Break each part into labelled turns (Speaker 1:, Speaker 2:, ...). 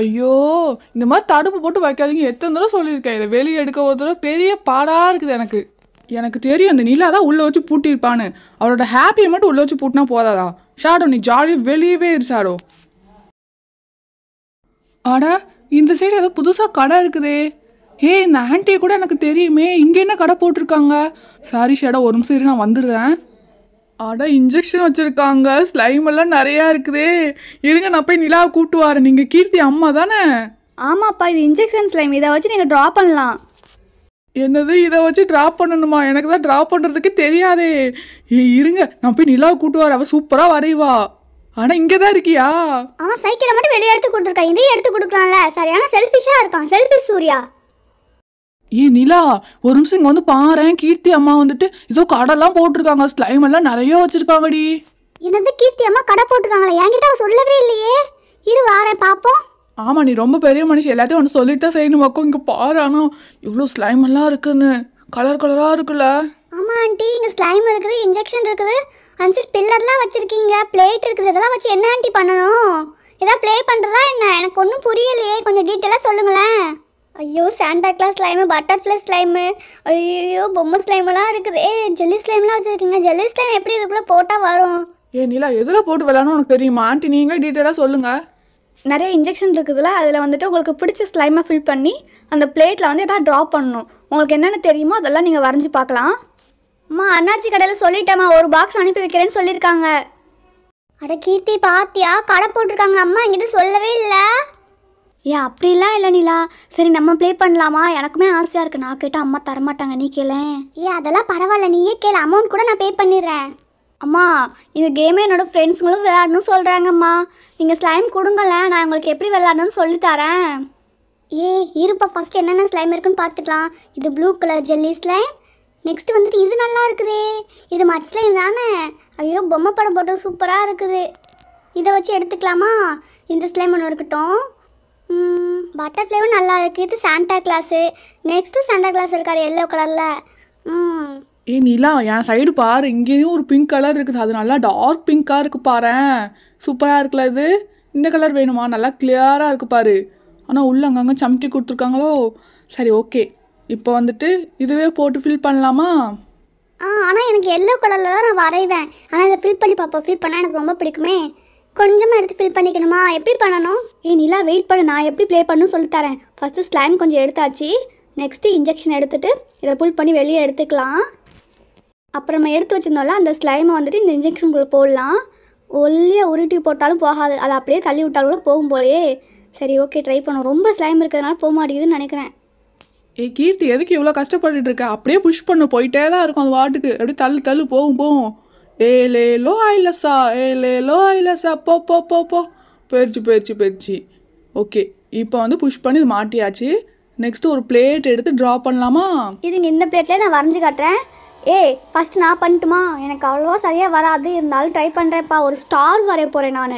Speaker 1: ஐயோ இந்த மாதிரி தடுப்பு போட்டு வைக்காதீங்க எத்தனை தடவை சொல்லியிருக்கேன் இதை வெளியே எடுக்க ஒரு தடவை பெரிய பாடாக இருக்குது எனக்கு எனக்கு தெரியும் அந்த நிலா தான் உள்ளே வச்சு பூட்டியிருப்பான்னு அவளோட ஹாப்பியை மட்டும் உள்ளே வச்சு பூட்டினா போதாதா ஷாடோ நீ ஜாலியாக வெளியவே இரு ஷாடோ அட இந்த சைடு ஏதோ புதுசாக கடை இருக்குதே ஏய் இந்த ஆன்ட்டியை கூட எனக்கு தெரியுமே இங்கே என்ன கடை போட்டிருக்காங்க சாரி ஷேடோ ஒரு நிமிஷம் இரு நான் வந்துடுறேன் அட இன்ஜெக்ஷன் வச்சுருக்காங்க ஸ்லைம் எல்லாம் நிறையா இருக்குதே இருங்க நான் போய் நிலாவை கூப்பிட்டு வரேன் நீங்கள் கீர்த்தி அம்மா தானே
Speaker 2: ஆமாப்பா இது இன்ஜெக்ஷன் ஸ்லைம் இதை வச்சு நீங்கள் ட்ரா பண்ணலாம்
Speaker 1: என்னது இதை வச்சு ட்ராப் பண்ணணுமா எனக்கு தான் ட்ராப் பண்ணுறதுக்கு தெரியாதே ஏய் இருங்க நான் போய் நிலாவை கூட்டு வரேன் அவள் சூப்பராக வரைவா ஆனால் இங்கே தான் இருக்கியா
Speaker 3: அவன் சைக்கிளை மட்டும் வெளியே எடுத்து கொடுத்துருக்கான் இதையும் எடுத்து கொடுக்கலாம்ல சரியான செல்ஃபிஷாக இருக்கான் செல்ஃபிஷ் சூர்யா
Speaker 1: ஏய் நிலா ஒரு நிமிஷம் இங்கே வந்து பாரேன் கீர்த்தி அம்மா வந்துட்டு ஏதோ கடைலாம் போட்டிருக்காங்க ஸ்லைம் எல்லாம் நிறைய வச்சுருக்காங்கடி
Speaker 3: என்னது கீர்த்தி அம்மா கடை போட்டிருக்காங்களா என்கிட்ட அவ சொல்லவே இல்லையே இரு வாரேன் பார்ப்போம்
Speaker 1: ஆமாம் நீ ரொம்ப பெரிய மனுஷன் எல்லாத்தையும் ஒன்று சொல்லிட்டு தான் செய்யணும் மக்கள் இங்கே பாரு ஆனால் இவ்வளோ ஸ்லைம் எல்லாம் இருக்குன்னு கலர் கலராக இருக்குல்ல
Speaker 3: ஆமாம் ஆண்டி இங்கே ஸ்லைம் இருக்குது இன்ஜெக்ஷன் இருக்குது அந்த சைடு பில்லர்லாம் வச்சுருக்கீங்க பிளேட் இருக்குது இதெல்லாம் வச்சு என்ன ஆண்டி பண்ணணும் ஏதாவது ப்ளே பண்ணுறதா என்ன எனக்கு ஒன்றும் புரியலையே கொஞ்சம் டீட்டெயிலாக சொல்லுங்களேன் ஐயோ Santa Claus slime butterfly slime ஐயோ பொம்மை ஸ்லைமெல்லாம் இருக்குது ஏ ஜெல்லி ஸ்லைம்லாம் வச்சுருக்கீங்க ஜெல்லி ஸ்லைம் எப்படி இதுக்குள்ளே போட்டால் வரும்
Speaker 1: ஏ நிலா எதில் போட்டு விளாட்ணும் உனக்கு தெரியுமா ஆண்டி நீங்கள் டீட்டெயிலாக சொல்லுங்கள்
Speaker 2: நிறைய இன்ஜெக்ஷன் இருக்குதுல்ல அதில் வந்துட்டு உங்களுக்கு பிடிச்ச ஸ்லைமை ஃபில் பண்ணி அந்த பிளேட்டில் வந்து எதாவது ட்ரா பண்ணணும் உங்களுக்கு என்னென்ன தெரியுமோ அதெல்லாம் நீங்கள் வரைஞ்சி பார்க்கலாம்
Speaker 3: அம்மா அண்ணாச்சி கடையில் சொல்லிட்டேம்மா ஒரு பாக்ஸ் அனுப்பி வைக்கிறேன்னு சொல்லியிருக்காங்க அட கீர்த்தி பாத்தியா கடை போட்டிருக்காங்க அம்மா என்கிட்ட சொல்லவே இல்லை
Speaker 2: ஏன் அப்படிலாம் இல்லை நிலா சரி நம்ம ப்ளே பண்ணலாமா எனக்குமே ஆசையாக இருக்குது நான் கேட்டால் அம்மா தரமாட்டாங்க நீ கேளேன்
Speaker 3: ஏ அதெல்லாம் பரவாயில்ல நீயே கேளு அமௌண்ட் கூட நான் பே பண்ணிடுறேன்
Speaker 2: அம்மா இந்த கேமே என்னோட ஃப்ரெண்ட்ஸுங்களும் விளையாடணும்னு சொல்கிறாங்கம்மா நீங்கள் ஸ்லைம் கொடுங்களேன் நான் உங்களுக்கு எப்படி விளையாடணும்னு சொல்லித்தரேன்
Speaker 3: ஏ இருப்பா ஃபர்ஸ்ட் என்னென்ன ஸ்லைம் இருக்குன்னு பார்த்துக்கலாம் இது blue colour jelly slime next வந்துட்டு இது நல்லா இருக்குதே இது மட் ஸ்லைம் தானே ஐயோ பொம்மை படம் போட்டு சூப்பராக இருக்குது இதை வச்சு எடுத்துக்கலாமா இந்த ஸ்லைம் ஒன்று இருக்கட்டும் பட்டர்ஃப்ளைவும் நல்லா இருக்குது இது Santa Claus next Santa Claus இருக்காரு எல்லோ கலரில் ம்
Speaker 1: ஏ நிலா என் சைடு பாரு இங்கேயும் ஒரு பிங்க் கலர் இருக்குது அது நல்லா டார்க் பிங்காக இருக்கு பாரேன் சூப்பராக இருக்குல்ல இது இந்த கலர் வேணுமா நல்லா கிளியராக இருக்கு பாரு ஆனால் உள்ள அங்கங்கே சமக்கி கொடுத்துருக்காங்களோ சரி ஓகே இப்போ வந்துட்டு இதுவே போட்டு ஃபில் பண்ணலாமா
Speaker 3: ஆ ஆனால் எனக்கு எல்லோ கலரில் தான் நான் வரைவேன் ஆனால் இதை ஃபில் பண்ணி பார்ப்போம் ஃபில் பண்ணால் எனக்கு ரொம்ப பிடிக்குமே கொஞ்சமாக எடுத்து ஃபில் பண்ணிக்கணுமா எப்படி பண்ணணும்
Speaker 2: ஏய் நிலா வெயிட் பண்ணு நான் எப்படி ப்ளே பண்ணணும் சொல்லித்தரேன் ஃபஸ்ட்டு ஸ்லைம் கொஞ்சம் எடுத்தாச்சு நெக்ஸ்ட்டு இன்ஜெக்ஷன் எடுத்துட்டு இதை புல் பண்ணி வெளியே எடுத்துக்கலாம் அப்புறம் நம்ம எடுத்து வச்சிருந்தோம்ல அந்த ஸ்லைமை வந்துட்டு இந்த இன்ஜெக்ஷனுக்குள்ளே போடலாம் ஒல்லியாக உருட்டி போட்டாலும் போகாது அதை அப்படியே தள்ளி விட்டாலும் கூட போகும் போலயே சரி ஓகே ட்ரை பண்ணுவோம் ரொம்ப ஸ்லைம் இருக்கிறதுனால போக மாட்டேங்குதுன்னு நினைக்கிறேன்
Speaker 1: ஏ கீர்த்தி எதுக்கு இவ்வளோ கஷ்டப்பட்டுட்டு இருக்க அப்படியே புஷ் பண்ணு போயிட்டே தான் இருக்கும் அந்த வாட்டுக்கு அப்படியே தள்ளு தள்ளு போகும் போகும் ஏலே லோ ஐலஸா ஏலே லோ ஐலஸா போ போ போ போ போயிடுச்சு போயிடுச்சு போயிடுச்சு ஓகே இப்போ வந்து புஷ் பண்ணி இது மாட்டியாச்சு நெக்ஸ்ட்டு ஒரு பிளேட் எடுத்து ட்ரா பண்ணலாமா
Speaker 2: இருங்க இந்த பிளேட்லேயே நான் வரைஞ்சி காட்டுறேன் ஏய் ஃபஸ்ட் நான் பண்ணட்டுமா எனக்கு அவ்வளோவா சரியாக வராது இருந்தாலும் ட்ரை பண்ணுறேன்ப்பா ஒரு ஸ்டார் வரைய போகிறேன் நான்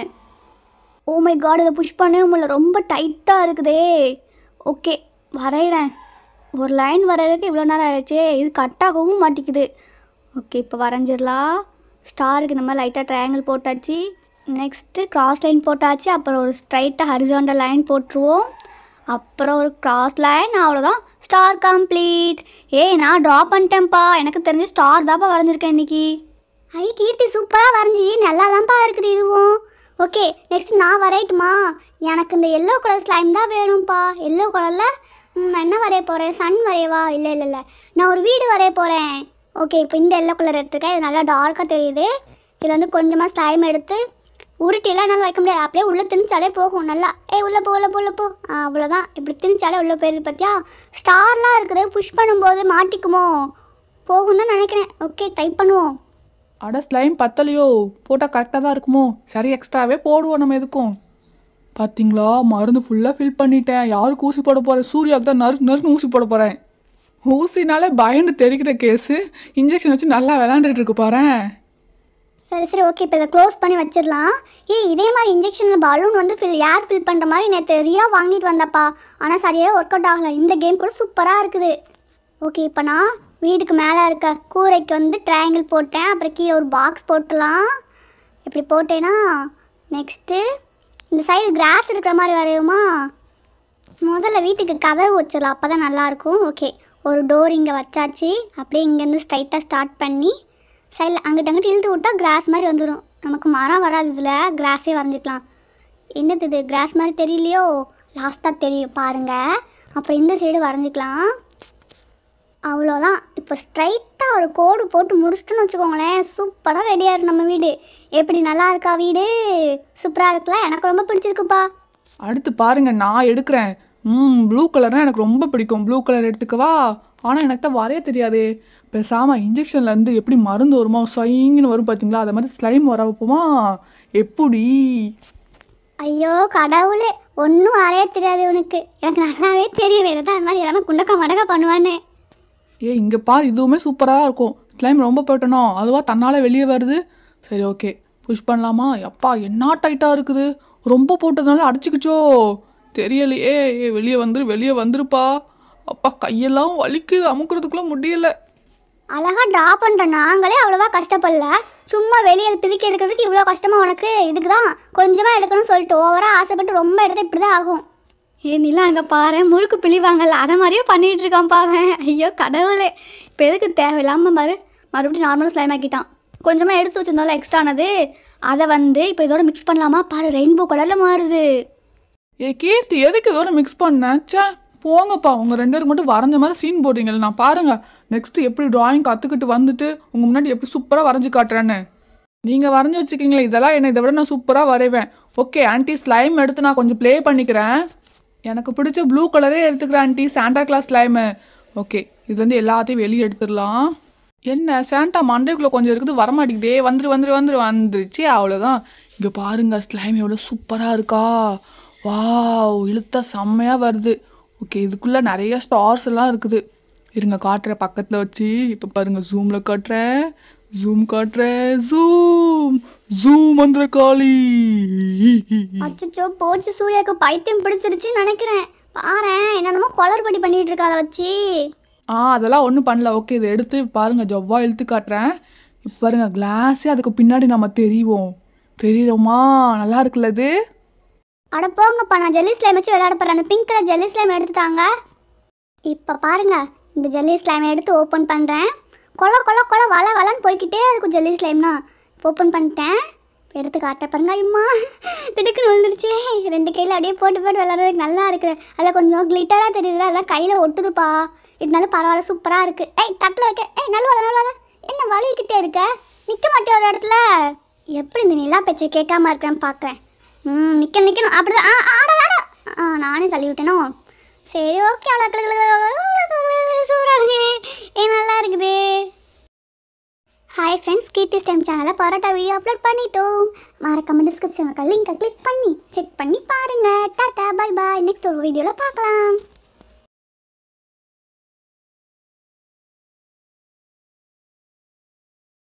Speaker 2: ஓ மை காட் இதை புஷ் பண்ணவே முடியல ரொம்ப டைட்டாக இருக்குதே ஓகே வரைகிறேன் ஒரு லைன் வரைகிறதுக்கு இவ்வளோ நேரம் ஆயிடுச்சே இது கட்டாகவும் மாட்டிக்குது ஓகே இப்போ வரைஞ்சிடலாம் ஸ்டாருக்கு இந்த மாதிரி லைட்டாக ட்ரையாங்கிள் போட்டாச்சு நெக்ஸ்ட்டு கிராஸ் லைன் போட்டாச்சு அப்புறம் ஒரு ஸ்ட்ரைட்டாக ஹரிசாண்டல் லைன் போட்டுருவோம் அப்புறம் ஒரு கிராஸ் லைன் அவ்வளோதான் ஸ்டார் கம்ப்ளீட் ஏய் நான் ட்ரா பண்ணிட்டேன்ப்பா எனக்கு தெரிஞ்ச ஸ்டார் தான்ப்பா வரைஞ்சிருக்கேன் இன்னைக்கு
Speaker 3: ஐ கீர்த்தி சூப்பராக வரைஞ்சி நல்லா தான்ப்பா இருக்குது இதுவும் ஓகே நெக்ஸ்ட் நான் வரையட்டுமா எனக்கு இந்த எல்லோ கலர் ஸ்லைம் தான் வேணும்ப்பா எல்லோ கலரில் நான் என்ன வரைய போகிறேன் சன் வரையவா இல்லை இல்லை இல்லை நான் ஒரு வீடு வரைய போகிறேன் ஓகே இப்போ இந்த எல்லோ கலர் எடுத்துருக்கேன் இது நல்லா டார்க்காக தெரியுது இதில் வந்து கொஞ்சமாக ஸ்லைம் எடுத்து உருட்டிலாம் என்னால் வைக்க முடியாது அப்படியே உள்ளே திணிச்சாலே போகும் நல்லா ஏய் உள்ளே போ உள்ளே போ உள்ளே போ ஆ அவ்வளோதான் இப்படி திணிச்சாலே உள்ளே போயிருது பார்த்தியா ஸ்டார்லாம் இருக்குது புஷ் பண்ணும்போது மாட்டிக்குமோ போகும் தான் நினைக்கிறேன் ஓகே ட்ரை பண்ணுவோம்
Speaker 1: அட ஸ்லைம் பத்தலையோ போட்டால் கரெக்டாக தான் இருக்குமோ சரி எக்ஸ்ட்ராவே போடுவோம் நம்ம எதுக்கும் பார்த்தீங்களா மருந்து ஃபுல்லாக ஃபில் பண்ணிட்டேன் யாருக்கு ஊசி போட போகிறேன் சூர்யாவுக்கு தான் நறுக்கு நறுக்கு ஊசி போட போகிறேன் ஊசினாலே பயந்து தெரிக்கிற கேஸு இன்ஜெக்ஷன் வச்சு நல்லா விளாண்டுட்டு இருக்கு பாரேன்
Speaker 3: சரி சரி ஓகே இப்போ இதை க்ளோஸ் பண்ணி வச்சிடலாம் ஏய் இதே மாதிரி இன்ஜெக்ஷனில் பலூன் வந்து ஃபில் ஏர் ஃபில் பண்ணுற மாதிரி நேற்று ரியா வாங்கிட்டு வந்தப்பா ஆனால் சரியாக ஒர்க் அவுட் ஆகலை இந்த கேம் கூட சூப்பராக இருக்குது ஓகே இப்போ நான் வீட்டுக்கு மேலே இருக்க கூரைக்கு வந்து ட்ரையாங்கிள் போட்டேன் அப்புறம் கீழே ஒரு பாக்ஸ் போட்டுலாம் இப்படி போட்டேன்னா நெக்ஸ்ட்டு இந்த சைடு கிராஸ் இருக்கிற மாதிரி வரையுமா முதல்ல வீட்டுக்கு கதவு வச்சிடலாம் அப்போ தான் நல்லாயிருக்கும் ஓகே ஒரு டோர் இங்கே வச்சாச்சு அப்படியே இங்கேருந்து ஸ்ட்ரைட்டாக ஸ்டார்ட் பண்ணி சைடில் அங்கிட்ட அங்கிட்டு இழுத்து விட்டா கிராஸ் மாதிரி வந்துடும் நமக்கு மரம் வராது இதில் கிராஸே வரைஞ்சிக்கலாம் என்னது இது கிராஸ் மாதிரி தெரியலையோ லாஸ்ட்டாக தெரியும் பாருங்கள் அப்புறம் இந்த சைடு வரைஞ்சிக்கலாம் அவ்வளோதான் இப்போ ஸ்ட்ரைட்டாக ஒரு கோடு போட்டு முடிச்சிட்டோன்னு வச்சுக்கோங்களேன் சூப்பராக ரெடியாக இருக்கு நம்ம வீடு எப்படி நல்லா இருக்கா வீடு சூப்பராக இருக்குல்ல எனக்கு ரொம்ப பிடிச்சிருக்குப்பா
Speaker 1: அடுத்து பாருங்க நான் எடுக்கிறேன் ம் ப்ளூ கலர்னா எனக்கு ரொம்ப பிடிக்கும் ப்ளூ கலர் எடுத்துக்கவா ஆனால் எனக்கு தான் வரைய தெரியாதே பேசாமல் இன்ஜெக்ஷன்லேருந்து எப்படி மருந்து வருமோ சொயின்னு வரும் பார்த்தீங்களா அதை மாதிரி ஸ்லைம் வர வைப்போமா எப்படி
Speaker 3: ஐயோ கடவுளே ஒன்றும் வரைய தெரியாது உனக்கு எனக்கு நல்லாவே தெரியும் இதை தான் இந்த மாதிரி எல்லாமே குண்டக்கா மடக்கா பண்ணுவான்னு
Speaker 1: ஏ இங்கே பார் இதுவுமே சூப்பராக இருக்கும் ஸ்லைம் ரொம்ப போட்டணும் அதுவாக தன்னால் வெளியே வருது சரி ஓகே புஷ் பண்ணலாமா எப்பா என்ன டைட்டாக இருக்குது ரொம்ப போட்டதுனால அடிச்சுக்கிச்சோ தெரியலையே ஏ வெளியே வந்துரு வெளியே வந்துருப்பா அப்பா கையெல்லாம் வலிக்குது அமுக்குறதுக்குள்ள முடியல
Speaker 3: அழகா ட்ரா பண்ணுற நாங்களே அவ்வளோவா கஷ்டப்படல சும்மா வெளியே பிதுக்கி எடுக்கிறதுக்கு இவ்வளோ கஷ்டமா உனக்கு இதுக்கு தான் கொஞ்சமாக எடுக்கணும்னு சொல்லிட்டு ஓவராக ஆசைப்பட்டு ரொம்ப எடுத்து இப்படி தான் ஆகும்
Speaker 2: ஏ நிலா அங்கே பாரு முறுக்கு பிழிவாங்கல்ல அதை மாதிரியே பண்ணிட்டு இருக்கான் பாவன் ஐயோ கடவுளே இப்போ எதுக்கு தேவையில்லாமல் பாரு மறுபடியும் நார்மல் ஸ்லைம் ஆக்கிட்டான் கொஞ்சமாக எடுத்து வச்சிருந்தாலும் எக்ஸ்ட்ரா ஆனது அதை வந்து இப்போ இதோட மிக்ஸ் பண்ணலாமா பாரு ரெயின்போ கலரில் மாறுது
Speaker 1: ஏ கீர்த்தி எதுக்கு இதோட மிக்ஸ் பண்ணேன் ச்சே போங்கப்பா உங்கள் ரெண்டு பேருக்கு மட்டும் வரைஞ்ச மாதிரி சீன் போடுறீங்கல்ல நான் பாருங்கள் நெக்ஸ்ட் எப்படி டிராயிங் கற்றுக்கிட்டு வந்துட்டு உங்கள் முன்னாடி எப்படி சூப்பராக வரைஞ்சி காட்டுறேன்னு நீங்கள் வரைஞ்சி வச்சுருக்கீங்களே இதெல்லாம் என்ன இதை விட நான் சூப்பராக வரைவேன் ஓகே ஆன்ட்டி ஸ்லைம் எடுத்து நான் கொஞ்சம் ப்ளே பண்ணிக்கிறேன் எனக்கு பிடிச்ச ப்ளூ கலரே எடுத்துக்கிறேன் aunty Santa Claus slime okay இதுலேருந்து எல்லாத்தையும் வெளியே எடுத்துடலாம் என்ன சாண்டா மண்டைக்குள்ளே கொஞ்சம் இருக்குது வரமாட்டேங்குதே வந்துரு வந்துரு வந்துரு வந்துருச்சு அவ்வளோதான் இங்கே பாருங்க ஸ்லைம் எவ்வளோ சூப்பராக இருக்கா வாவ் இழுத்தா செம்மையாக வருது ஓகே இதுக்குள்ளே நிறைய ஸ்டார்ஸ் எல்லாம் இருக்குது இருங்க காட்டுறேன் பக்கத்தில் வச்சு இப்போ பாருங்க ஜூமில் காட்டுறேன் ஜூம் காட்டுறேன் ஜூம் ஜூம் மந்திர காளி
Speaker 3: அச்சோ போச்சு சூர்யாவுக்கு பைத்தியம் பிடிச்சிருச்சுன்னு நினைக்கிறேன் பாரேன் என்னென்னமோ குளறுபடி பண்ணிட்டு இருக்கா அதை வச்சு
Speaker 1: ஆ அதெல்லாம் ஒன்றும் பண்ணல ஓகே இதை எடுத்து பாருங்க ஜவ்வா இழுத்து காட்டுறேன் இப்போ பாருங்க கிளாஸே அதுக்கு பின்னாடி நம்ம தெரிவோம் தெரியுறோமா நல்லா இருக்குல்ல இது
Speaker 3: அட போங்கப்பா நான் ஜெல்லி ஸ்லைம் வச்சு விளையாட போகிறேன் அந்த பிங்க் கலர் ஜெல்லி ஸ்லைம் எடுத்துட்டாங்க இப்போ பாருங்க இந்த ஜெல்லி ஸ்லைமை எடுத்து ஓப்பன் பண்ணுறேன் கொல கொல கொல வள வளன்னு போய்க்கிட்டே இருக்கும் ஜெல்லி ஸ்லைம்னா ஓப்பன் பண்ணிட்டேன் இப்ப எடுத்து காட்ட பாருங்க ஐயம்மா திடுக்குன்னு விழுந்துருச்சு ரெண்டு கையில் அப்படியே போட்டு போட்டு விளாட்றதுக்கு நல்லா இருக்குது அதில் கொஞ்சம் கிளிட்டராக தெரியுதுல அதெல்லாம் கையில் ஒட்டுதுப்பா இருந்தாலும் பரவாயில்ல சூப்பராக இருக்குது ஏய் தட்டில் வைக்க ஏய் நல்லவாத நல்லவாத என்ன வலிக்கிட்டே இருக்க நிற்க மாட்டேன் ஒரு இடத்துல எப்படி இந்த நிலா பேச்சை கேட்காம இருக்கிறேன்னு பார்க்குறேன் ம் நிற்க நிற்கணும் அப்படி ஆ ஆட ஆட ஆ நானே தள்ளி விட்டேனோ சரி ஓகே அவ்வளோ சூப்பராக இருக்கு ஏ நல்லா இருக்குது ஹாய் ஃப்ரெண்ட்ஸ் கீர்த்திஸ் டைம் சேனலில் பரோட்டா வீடியோ அப்லோட் பண்ணிட்டோம் மறக்காம டிஸ்கிரிப்ஷன் இருக்க லிங்கை கிளிக் பண்ணி செக் பண்ணி பாருங்கள் டாட்டா பை பாய் நெக்ஸ்ட் ஒரு வீடியோவில் பார்க்கலாம்